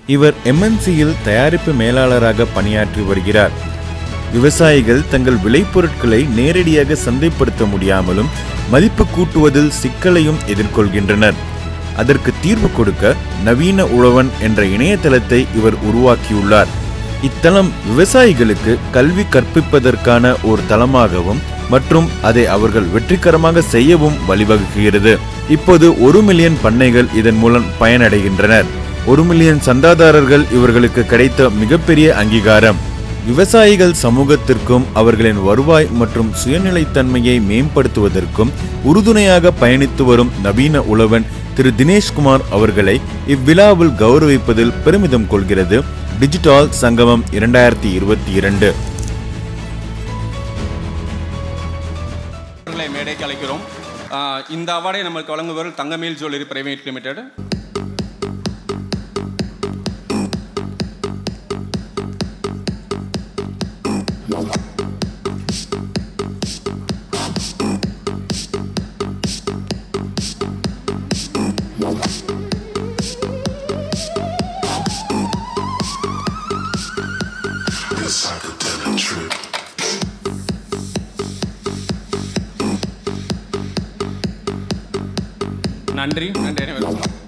இவர் எம்என்சியில் தயாரிப்பு மேலாளராக பணியாற்றி வருகிறார் விவசாயிகள் தங்கள் விளைபொருட்களை நேரடியாக சந்தைப்படுத்த முடியாமலும் மதிப்பு கூட்டுவதில் சிக்கலையும் எதிர்கொள்கின்றனர் அதற்கு தீர்வு கொடுக்க நவீன உழவன் என்ற இணையதளத்தை இவர் உருவாக்கியுள்ளார் இத்தலம் விவசாயிகளுக்கு கல்வி கற்பிப்பதற்கான ஒரு தளமாகவும் மற்றும் அதை அவர்கள் வெற்றிகரமாக செய்யவும் வழிவகுக்கிறது இப்போது ஒரு மில்லியன் பண்ணைகள் இதன் மூலம் பயனடைகின்றனர் ஒரு மில்லியன் சந்தாதாரர்கள் இவர்களுக்கு கிடைத்த மிகப்பெரிய அங்கீகாரம் விவசாயிகள் சமூகத்திற்கும் அவர்களின் வருவாய் மற்றும் சுயநிலைத்தன்மையை மேம்படுத்துவதற்கும் உறுதுணையாக பயணித்து வரும் நவீன உழவன் திரு தினேஷ்குமார் அவர்களை இவ்விழாவில் கௌரவிப்பதில் பெருமிதம் கொள்கிறது டிஜிட்டல் சங்கமம் இரண்டாயிரத்தி இருபத்தி இரண்டு அவர்களை மேடைக்கு அழைக்கிறோம் ஆஹ் இந்த அவார்டை நமக்கு வழங்குபவர் Thangamayil jewellery private limited The psychedelic trip. நன்றி நன்றி அனைவருக்கும்